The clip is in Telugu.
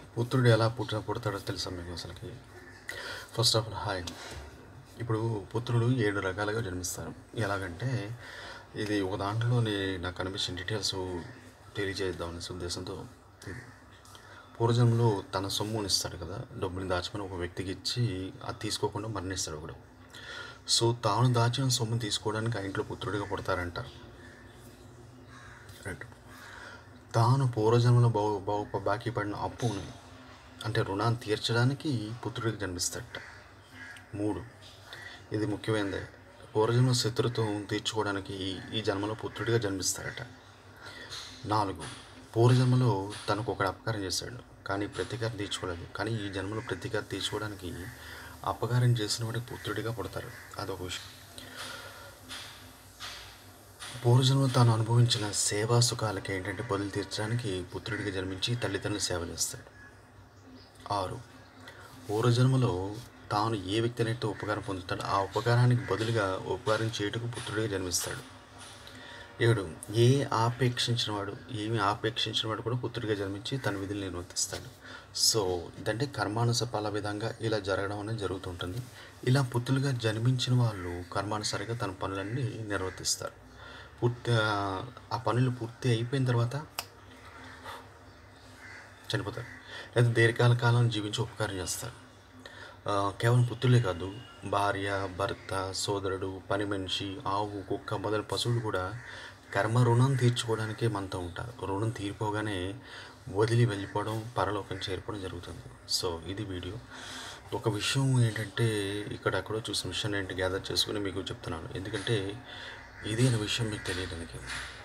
పుత్రుడు ఎలా పుట్ట పుడతాడో తెలుసా మీకు అసలుకి ఫస్ట్ ఆఫ్ ఆల్ హాయ్ ఇప్పుడు పుత్రుడు ఏడు రకాలుగా జన్మిస్తారు ఎలాగంటే ఇది ఒక దాంట్లోని నాకు కనిపించిన డీటెయిల్స్ తెలియజేద్దామనే ఉద్దేశంతో ఇది పూర్వజన్మలో తన సొమ్ముని ఇస్తాడు కదా డబ్బుని దాచుకొని ఒక వ్యక్తికి ఇచ్చి అది తీసుకోకుండా మరణిస్తాడు ఒకడు సో తాను దాచిన సొమ్ముని తీసుకోవడానికి ఆ ఇంట్లో పుత్రుడిగా పుడతారంటారు రైట్ తాను పూర్వజన్మలో బాగు బాగు బాకీ పడిన అప్పుని అంటే రుణాన్ని తీర్చడానికి పుత్రుడికి జన్మిస్తాడట మూడు ఇది ముఖ్యమైనదే పూర్వజన్మ శత్రుత్వం తీర్చుకోవడానికి ఈ జన్మలో పుత్రుడిగా జన్మిస్తాడట నాలుగు పూర్వజన్మలో తనకు ఒకడు అపకారం చేశాడు కానీ ప్రతీకారం తీర్చుకోలేదు కానీ ఈ జన్మలో ప్రతీకారం తీర్చుకోవడానికి అపకారం చేసిన వాడికి పుత్రుడిగా పుడతారు అదొక విషయం పూర్వజన్మ తాను అనుభవించిన సేవా సుఖాలకి ఏంటంటే బదులు తీర్చడానికి పుత్రుడిగా జన్మించి తల్లిదండ్రులు సేవ చేస్తాడు ఆరు పూర్వజన్మలో తాను ఏ వ్యక్తినైతే ఉపకారం పొందుతాడో ఆ ఉపకారానికి బదులుగా ఉపకారం చేయుటకు పుత్రుడిగా జన్మిస్తాడు ఏడు ఏ ఆపేక్షించిన వాడు ఏమి ఆపేక్షించిన వాడు కూడా పుత్రుడిగా జన్మించి తన విధులు నిర్వర్తిస్తాడు సో ఇదంటే కర్మానుసపాల విధంగా ఇలా జరగడం అనేది జరుగుతుంటుంది ఇలా పుత్రులుగా జన్మించిన వాళ్ళు కర్మానుసారిగా తన పనులన్నీ నిర్వర్తిస్తారు పూర్తి ఆ పనులు పూర్తి అయిపోయిన తర్వాత చనిపోతారు లేదా దీర్ఘకాల కాలం జీవించి ఉపకారం చేస్తారు ఆ, కేవలం పుత్రులే కాదు భార్య భర్త సోదరుడు పని మనిషి ఆవు కుక్క మొదలు పశువులు కూడా కర్మ రుణం తీర్చుకోవడానికే మనతో ఉంటారు రుణం తీరిపోగానే వదిలి వెళ్ళిపోవడం పరలోకం చేరిపోవడం జరుగుతుంది సో ఇది వీడియో ఒక విషయం ఏంటంటే ఇక్కడ ఎక్కడో చూసిన విషయాన్ని ఏంటి గ్యాదర్ చేసుకుని మీకు చెప్తున్నాను ఎందుకంటే ఇది అనే విషయం మీకు తెలియడానికి